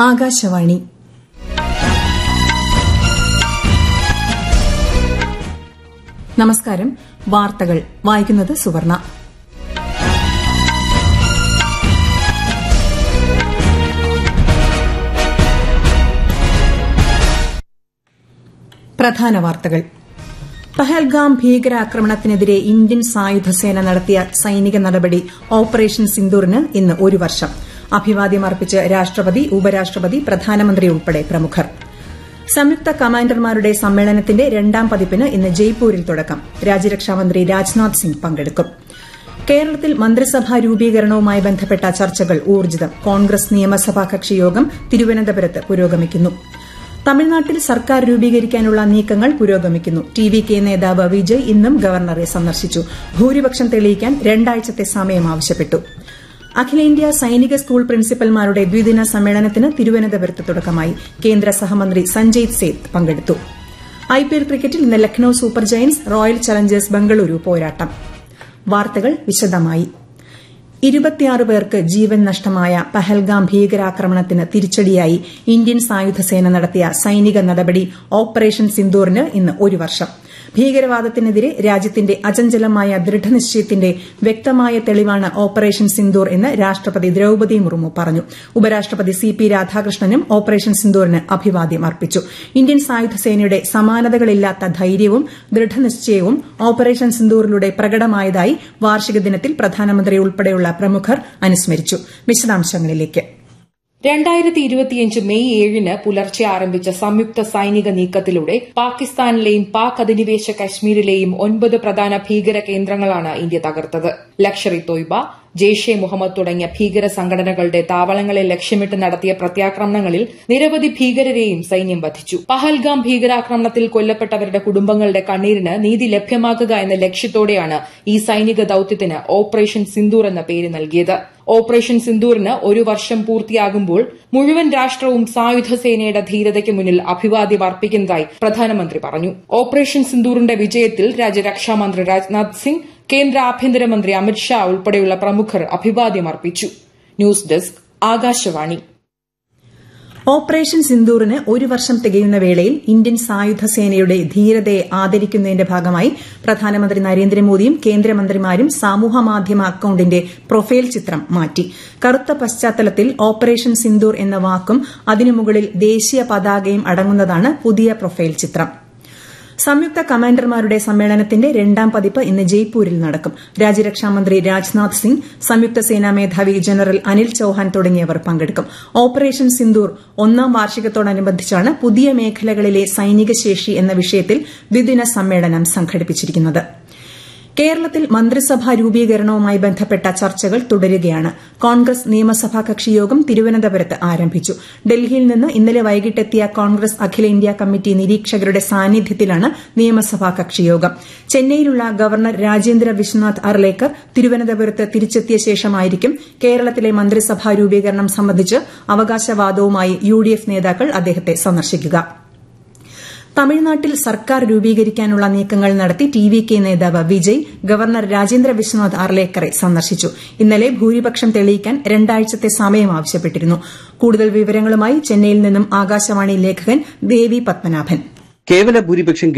ആകാശവാണി നമസ്കാരം വാർത്തകൾ വായിക്കുന്നത് സുവർണ പ്രധാന വാർത്തകൾ പഹൽഗാം ഭീകരാക്രമണത്തിനെതിരെ ഇന്ത്യൻ സായുധസേന നടത്തിയ സൈനിക നടപടി ഓപ്പറേഷൻ സിന്ദൂറിന് ഇന്ന് ഒരു വർഷം അഭിവാദ്യം അർപ്പിച്ച് രാഷ്ട്രപതി ഉപരാഷ്ട്രപതി പ്രധാനമന്ത്രി ഉൾപ്പെടെ പ്രമുഖർ സംയുക്ത കമാൻഡർമാരുടെ സമ്മേളനത്തിന്റെ രണ്ടാം പതിപ്പിന് ഇന്ന് ജയ്പൂരിൽ തുടക്കം രാജ്യരക്ഷാമന്ത്രി രാജ്നാഥ് സിംഗ് പങ്കെടുക്കും കേരളത്തിൽ മന്ത്രിസഭാ രൂപീകരണവുമായി ബന്ധപ്പെട്ട ചർച്ചകൾ ഊർജ്ജിതം കോൺഗ്രസ് നിയമസഭാ കക്ഷിയോഗം തിരുവനന്തപുരത്ത് പുരോഗമിക്കുന്നു തമിഴ്നാട്ടിൽ സർക്കാർ രൂപീകരിക്കാനുള്ള നീക്കങ്ങൾ പുരോഗമിക്കുന്നു ടി വി കെ നേതാവ് വിജയ് ഇന്നും ഗവർണറെ സന്ദർശിച്ചു ഭൂരിപക്ഷം തെളിയിക്കാൻ രണ്ടാഴ്ചത്തെ സമയം ആവശ്യപ്പെട്ടു അഖിലേന്ത്യാ സൈനിക സ്കൂൾ പ്രിൻസിപ്പൽമാരുടെ ദ്വിദിന സമ്മേളനത്തിന് തിരുവനന്തപുരത്ത് തുടക്കമായി കേന്ദ്ര സഹമന്ത്രി സഞ്ജയ് സേത്ത് പങ്കെടുത്തു ഐപിഎൽ ക്രിക്കറ്റിൽ ഇന്ന് Lucknow Super Giants Royal Challengers Bengaluru പോരാട്ടം വാർത്തകൾ വിശദമായി ഇരുപത്തിയാറ് പേർക്ക് ജീവൻ നഷ്ടമായ പഹൽഗാം ഭീകരാക്രമണത്തിന് തിരിച്ചടിയായി ഇന്ത്യൻ സായുധസേന നടത്തിയ സൈനിക നടപടി ഓപ്പറേഷൻ സിന്ദൂറിന് ഇന്ന് ഒരു വർഷം ഭീകരവാദത്തിനെതിരെ രാജ്യത്തിന്റെ അചഞ്ചലമായ ദൃഢനിശ്ചയത്തിന്റെ വ്യക്തമായ തെളിവാണ് ഓപ്പറേഷൻ സിന്ദൂർ എന്ന് രാഷ്ട്രപതി ദ്രൌപദി മുർമു പറഞ്ഞു ഉപരാഷ്ട്രപതി സി പി രാധാകൃഷ്ണനും ഓപ്പറേഷൻ സിന്ദൂറിന് അഭിവാദ്യം അർപ്പിച്ചു ഇന്ത്യൻ സായുധസേനയുടെ സമാനതകളില്ലാത്ത ധൈര്യവും ദൃഢനിശ്ചയവും ഓപ്പറേഷൻ സിന്ദൂറിലൂടെ പ്രകടമായതായി വാർഷിക ദിനത്തിൽ പ്രധാനമന്ത്രി ഉൾപ്പെടെയുള്ള പ്രമുഖർ അനുസ്മരിച്ചു വിശദാംശങ്ങളിലേക്ക് രണ്ടായിരത്തി ഇരുപത്തിയഞ്ച് മെയ് ഏഴിന് പുലർച്ചെ ആരംഭിച്ച സംയുക്ത സൈനിക നീക്കത്തിലൂടെ പാകിസ്ഥാനിലെയും പാക് അധിനിവേശ കശ്മീരിലെയും ഒൻപത് പ്രധാന ഭീകര കേന്ദ്രങ്ങളാണ് ഇന്ത്യ തകർത്തത് ലക്ഷർ ഇ തോയ്ബ ജെയ്ഷെ മുഹമ്മദ് തുടങ്ങിയ ഭീകര സംഘടനകളുടെ താവളങ്ങളെ ലക്ഷ്യമിട്ട് നടത്തിയ പ്രത്യാക്രമണങ്ങളിൽ നിരവധി ഭീകരരെയും സൈന്യം വധിച്ചു പഹൽഗാം ഭീകരാക്രമണത്തിൽ കൊല്ലപ്പെട്ടവരുടെ കുടുംബങ്ങളുടെ കണ്ണീരിന് നീതി ലഭ്യമാക്കുക എന്ന ലക്ഷ്യത്തോടെയാണ് ഈ സൈനിക ദൌത്യത്തിന് ഓപ്പറേഷൻ സിന്ദൂർ എന്ന പേര് നൽകിയത് ഓപ്പറേഷൻ സിന്ദൂറിന് ഒരു വർഷം പൂർത്തിയാകുമ്പോൾ മുഴുവൻ രാഷ്ട്രവും സായുധ സേനയുടെ ധീരതയ്ക്ക് മുന്നിൽ അഭിവാദ്യം അർപ്പിക്കുന്നതായി പ്രധാനമന്ത്രി പറഞ്ഞു ഓപ്പറേഷൻ സിന്ദൂറിന്റെ വിജയത്തിൽ രാജ്യരക്ഷാമന്ത്രി രാജ്നാഥ് സിംഗ് കേന്ദ്ര ആഭ്യന്തരമന്ത്രി അമിത്ഷാ ഉൾപ്പെടെയുള്ള പ്രമുഖർ അഭിവാദ്യം അർപ്പിച്ചു ന്യൂസ് ഡെസ്ക് ആകാശവാണി ഓപ്പറേഷൻ സിന്ദൂറിന് ഒരു വർഷം തികയുന്ന വേളയിൽ ഇന്ത്യൻ സായുധ സേനയുടെ ധീരതയെ ആദരിക്കുന്നതിന്റെ ഭാഗമായി പ്രധാനമന്ത്രി നരേന്ദ്രമോദിയും കേന്ദ്രമന്ത്രിമാരും സമൂഹമാധ്യമ അക്കൌണ്ടിന്റെ പ്രൊഫൈൽ ചിത്രം മാറ്റി കറുത്ത പശ്ചാത്തലത്തിൽ ഓപ്പറേഷൻ സിന്ദൂർ എന്ന വാക്കും അതിനു മുകളിൽ ദേശീയ പതാകയും അടങ്ങുന്നതാണ് പുതിയ പ്രൊഫൈൽ ചിത്രം സംയുക്ത കമാൻഡർമാരുടെ സമ്മേളനത്തിന്റെ രണ്ടാം പതിപ്പ് ഇന്ന് ജയ്പൂരിൽ നടക്കും രാജ്യരക്ഷാമന്ത്രി രാജ്നാഥ് സിംഗ് സംയുക്ത സേനാ മേധാവി ജനറൽ അനിൽ ചൌഹാൻ തുടങ്ങിയവർ പങ്കെടുക്കും ഓപ്പറേഷൻ സിന്ദൂർ ഒന്നാം വാർഷികത്തോടനുബന്ധിച്ചാണ് പുതിയ മേഖലകളിലെ സൈനിക ശേഷി എന്ന വിഷയത്തിൽ ദ്വിദിന സമ്മേളനം സംഘടിപ്പിച്ചിരിക്കുന്നത് കേരളത്തിൽ മന്ത്രിസഭാ രൂപീകരണവുമായി ബന്ധപ്പെട്ട ചർച്ചകൾ തുടരുകയാണ് കോൺഗ്രസ് നിയമസഭാ കക്ഷിയോഗം തിരുവനന്തപുരത്ത് ആരംഭിച്ചു ഡൽഹിയിൽ നിന്ന് ഇന്നലെ വൈകിട്ടെത്തിയ കോൺഗ്രസ് അഖിലേന്ത്യാ കമ്മിറ്റി നിരീക്ഷകരുടെ സാന്നിധ്യത്തിലാണ് നിയമസഭാ കക്ഷിയോഗം ചെന്നൈയിലുള്ള ഗവർണർ രാജേന്ദ്ര വിശ്വനാഥ് അർലേക്കർ തിരുവനന്തപുരത്ത് തിരിച്ചെത്തിയ ശേഷമായിരിക്കും കേരളത്തിലെ മന്ത്രിസഭാ രൂപീകരണം സംബന്ധിച്ച് അവകാശവാദവുമായി യുഡിഎഫ് നേതാക്കൾ അദ്ദേഹത്തെ സന്ദർശിക്കുക തമിഴ്നാട്ടിൽ സർക്കാർ രൂപീകരിക്കാനുള്ള നീക്കങ്ങൾ നടത്തി ടി വി കെ നേതാവ് വിജയ് ഗവർണർ രാജേന്ദ്ര വിശ്വനാഥ് അർലേക്കറെ സന്ദർശിച്ചു ഇന്നലെ ഭൂരിപക്ഷം തെളിയിക്കാൻ രണ്ടാഴ്ചത്തെ സമയം ആവശ്യപ്പെട്ടിരുന്നു കൂടുതൽ വിവരങ്ങളുമായി ചെന്നൈയിൽ നിന്നും ആകാശവാണി ലേഖകൻ ദേവി പത്മനാഭൻ കേവല ഭൂരിപക്ഷം